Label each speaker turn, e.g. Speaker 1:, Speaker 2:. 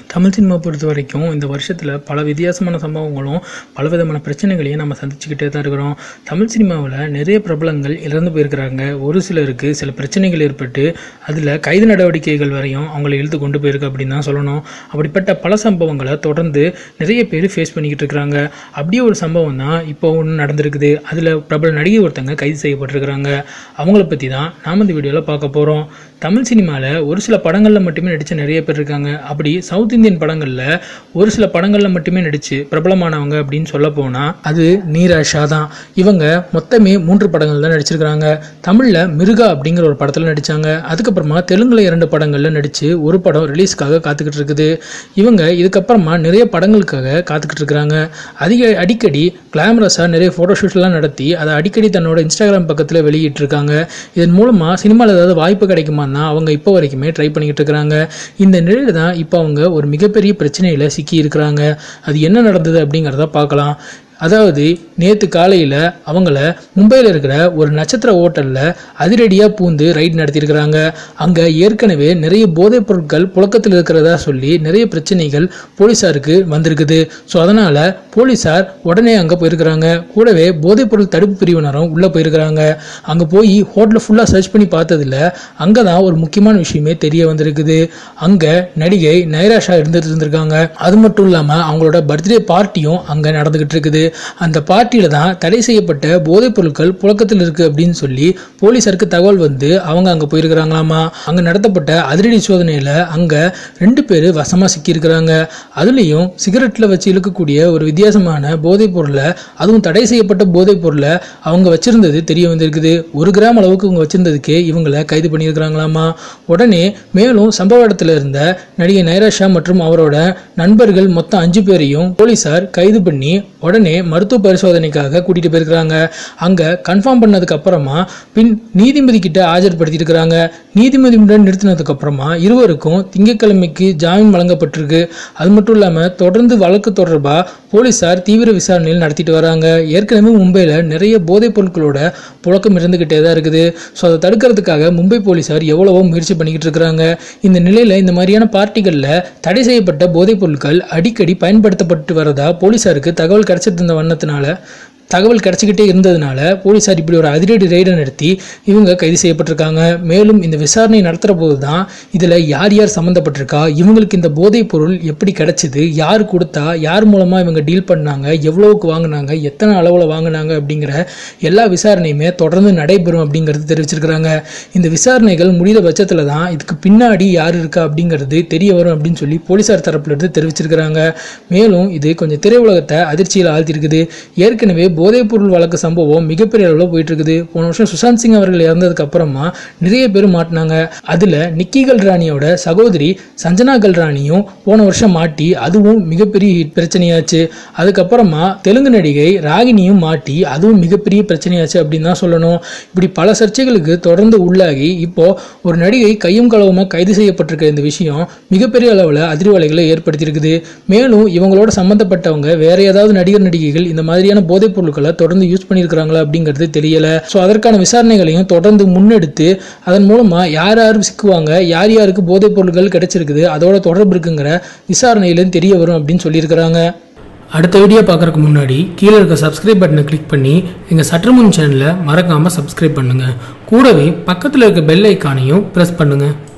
Speaker 1: Tamil cinema பொறுத்த வரைக்கும் இந்த வருஷத்தில் பல வித்தியாசமான சம்பவங்களும் பல விதமான பிரச்சனைகளையும் நம்ம சந்திச்சுக்கிட்டே தான் இருக்கிறோம் தமிழ் சினிமாவில் நிறைய பிரபலங்கள் இறந்து போயிருக்கிறாங்க ஒரு சிலருக்கு சில பிரச்சனைகள் ஏற்பட்டு அதில் கைது நடவடிக்கைகள் வரையும் அவங்களை இழுத்து கொண்டு போயிருக்கு அப்படின்னு தான் சொல்லணும் அப்படிப்பட்ட பல சம்பவங்களை தொடர்ந்து நிறைய பேர் ஃபேஸ் பண்ணிக்கிட்டு இருக்கிறாங்க அப்படியே ஒரு சம்பவம் தான் இப்போ ஒன்று நடந்திருக்குது அதில் பிரபல நடிகை ஒருத்தங்க கைது செய்யப்பட்டிருக்கிறாங்க அவங்கள பற்றி தான் நாம் இந்த வீடியோவில் பார்க்க போகிறோம் தமிழ் சினிமாவில் ஒரு சில படங்களில் மட்டுமே நடித்த நிறைய பேர் இருக்காங்க அப்படி சவுத் இந்தியன் படங்களில் ஒரு சில படங்களில் மட்டுமே நடித்து பிரபலமானவங்க அப்படின்னு சொல்ல போனால் அது நீராஷா தான் இவங்க மொத்தமே மூன்று படங்கள் தான் நடிச்சிருக்கிறாங்க தமிழில் மிருகா அப்படிங்கிற ஒரு படத்தில் நடித்தாங்க அதுக்கப்புறமா தெலுங்குல இரண்டு படங்களில் நடித்து ஒரு படம் ரிலீஸ்க்காக காத்துக்கிட்டு இருக்குது இவங்க இதுக்கப்புறமா நிறைய படங்களுக்காக காத்துக்கிட்டு இருக்கிறாங்க அதிக அடிக்கடி கிளாமரஸாக நிறைய ஃபோட்டோஷூட்லாம் நடத்தி அதை அடிக்கடி தன்னோட இன்ஸ்டாகிராம் பக்கத்தில் வெளியிட்டிருக்காங்க இதன் மூலமாக சினிமாவில் ஏதாவது வாய்ப்பு கிடைக்குமா தான் அவங்க இப்போ வரைக்குமே ட்ரை பண்ணிக்கிட்டு இருக்கிறாங்க இந்த நிலையில தான் இப்போ அவங்க ஒரு மிகப்பெரிய பிரச்சனையில் சிக்கி இருக்கிறாங்க அது என்ன நடந்தது அப்படிங்கிறத பார்க்கலாம் அதாவது நேற்று காலையில் அவங்கள மும்பையில் இருக்கிற ஒரு நட்சத்திர ஹோட்டலில் அதிரடியாக பூந்து ரைட் நடத்தியிருக்கிறாங்க அங்கே ஏற்கனவே நிறைய போதைப் பொருட்கள் புழக்கத்தில் இருக்கிறதா சொல்லி நிறைய பிரச்சனைகள் போலீஸாருக்கு வந்திருக்குது ஸோ அதனால் போலீஸார் உடனே அங்கே போயிருக்கிறாங்க கூடவே போதைப் பொருள் தடுப்பு பிரிவினரும் உள்ளே போயிருக்கிறாங்க அங்கே போய் ஹோட்டலை ஃபுல்லாக சர்ச் பண்ணி பார்த்ததில் அங்கே தான் ஒரு முக்கியமான விஷயமே தெரிய வந்திருக்குது அங்கே நடிகை நைராஷா இருந்துட்டு இருந்திருக்காங்க அது மட்டும் இல்லாமல் அவங்களோட பர்த்டே பார்ட்டியும் அங்கே நடந்துகிட்டு இருக்குது அந்த பார்ட்டியில் தான் தடை செய்யப்பட்ட போதைப் பொருட்கள் புழக்கத்தில் இருக்குது அப்படின்னு சொல்லி போலீஸாருக்கு தகவல் வந்து அவங்க அங்கே போயிருக்கிறாங்களாமா அங்கே நடத்தப்பட்ட அதிரடி சோதனையில் அங்கே ரெண்டு பேர் வசமாக சிக்கியிருக்கிறாங்க அதுலேயும் சிகரெட்டில் வச்சு இழுக்கக்கூடிய ஒரு வித்தியாசமான போதைப் பொருளை அதுவும் தடை செய்யப்பட்ட போதைப் பொருளை அவங்க வச்சிருந்தது தெரிய வந்திருக்குது ஒரு கிராம் அளவுக்கு இவங்க வச்சிருந்ததுக்கே இவங்களை கைது பண்ணியிருக்கிறாங்களாமா உடனே மேலும் சம்பவ இடத்துல இருந்த நடிகை நைராஷா மற்றும் அவரோட நண்பர்கள் மொத்தம் அஞ்சு பேரையும் போலீசார் கைது பண்ணி உடனே மருத்துவ பரிசோதனைக்காக கூட்டிட்டு போயிருக்கிறாங்க அங்க கன்ஃபார்ம் பண்ணதுக்கு அப்புறமா பின் நீதிபதி கிட்ட ஆஜர்படுத்தியிருக்கிறாங்க நீதிபதியுடன் நிறுத்தினதுக்கு அப்புறமா இருவருக்கும் திங்கட்கிழமைக்கு ஜாமீன் வழங்கப்பட்டிருக்கு அது மட்டும் இல்லாம தொடர்ந்து வழக்கு தொடர்பா போலீசார் தீவிர விசாரணையில் நடத்திட்டு வராங்க ஏற்கனவே மும்பையில் நிறைய போதைப் பொருட்களோட புழக்கம் இருந்துகிட்டே தான் இருக்குது ஸோ அதை தடுக்கிறதுக்காக மும்பை போலீசார் எவ்வளவோ முயற்சி பண்ணிக்கிட்டு இருக்கிறாங்க இந்த நிலையில் இந்த மாதிரியான பார்ட்டிகளில் தடை செய்யப்பட்ட போதைப் பொருட்கள் அடிக்கடி பயன்படுத்தப்பட்டு வரதா போலீசாருக்கு தகவல் கிடைச்சிட்டு இருந்த வண்ணத்தினால தகவல் கிடச்சிக்கிட்டே இருந்ததுனால போலீஸார் இப்படி ஒரு அதிரடி ரெய்டை நடத்தி இவங்க கைது செய்யப்பட்டிருக்காங்க மேலும் இந்த விசாரணை நடத்துகிற போது தான் இதில் யார் யார் சம்மந்தப்பட்டிருக்கா இவங்களுக்கு இந்த போதைப் பொருள் எப்படி கிடைச்சிது யார் கொடுத்தா யார் மூலமாக இவங்க டீல் பண்ணாங்க எவ்வளவுக்கு வாங்கினாங்க எத்தனை அளவில் வாங்கினாங்க அப்படிங்கிற எல்லா விசாரணையுமே தொடர்ந்து நடைபெறும் அப்படிங்கிறது தெரிவிச்சிருக்கிறாங்க இந்த விசாரணைகள் முடிந்த பட்சத்தில் தான் இதுக்கு பின்னாடி யார் இருக்கா அப்படிங்கிறது தெரிய வரும் அப்படின்னு சொல்லி போலீஸார் தரப்புல இருந்து தெரிவிச்சிருக்கிறாங்க மேலும் இது கொஞ்சம் திரையுலகத்தை அதிர்ச்சியில் ஆழ்த்திருக்குது ஏற்கனவே போதைப் பொருள் வழக்கு சம்பவம் மிகப்பெரிய அளவில் போயிட்டு இருக்குது போன வருஷம் சுசாந்த் சிங் அவர்கள் இறந்ததுக்கு அப்புறமா நிறைய பேர் மாட்டினாங்க அதில் நிக்கி கல்ராணியோட சகோதரி சஞ்சனா கல்ராணியும் போன வருஷம் மாட்டி அதுவும் மிகப்பெரிய hit பிரச்சனையாச்சு அதுக்கப்புறமா தெலுங்கு நடிகை ராகினியும் மாட்டி அதுவும் மிகப்பெரிய பிரச்சனையாச்சு அப்படின்னு தான் சொல்லணும் இப்படி பல சர்ச்சைகளுக்கு தொடர்ந்து உள்ளாகி இப்போ ஒரு நடிகை கையும் களவுமா கைது செய்யப்பட்டிருக்க இந்த விஷயம் மிகப்பெரிய அளவில் அதிர்வலைகளை ஏற்படுத்தியிருக்குது மேலும் இவங்களோட சம்மந்தப்பட்டவங்க வேற ஏதாவது நடிகர் நடிகைகள் இந்த மாதிரியான போதைப் பொருட்களை தொடர்ந்து யூஸ் பண்ணியிருக்கிறாங்களா அப்படிங்கிறது தெரியல ஸோ அதற்கான விசாரணைகளையும் தொடர்ந்து முன்னெடுத்து அதன் மூலமாக யார் யார் சிக்குவாங்க யார் யாருக்கு போதைப் பொருட்கள் கிடைச்சிருக்குது அதோட தொடர்பு இருக்குங்கிற விசாரணையிலும் தெரிய வரும் அப்படின்னு சொல்லியிருக்கிறாங்க அடுத்த வீடியோ பார்க்குறதுக்கு முன்னாடி கீழே இருக்க சப்ஸ்கிரைப் பட்டனை கிளிக் பண்ணி எங்கள் சற்றுமுன் சேனலை மறக்காமல் சப்ஸ்கிரைப் பண்ணுங்கள் கூடவே பக்கத்தில் இருக்க பெல் ஐக்கானையும் ப்ரெஸ் பண்ணுங்கள்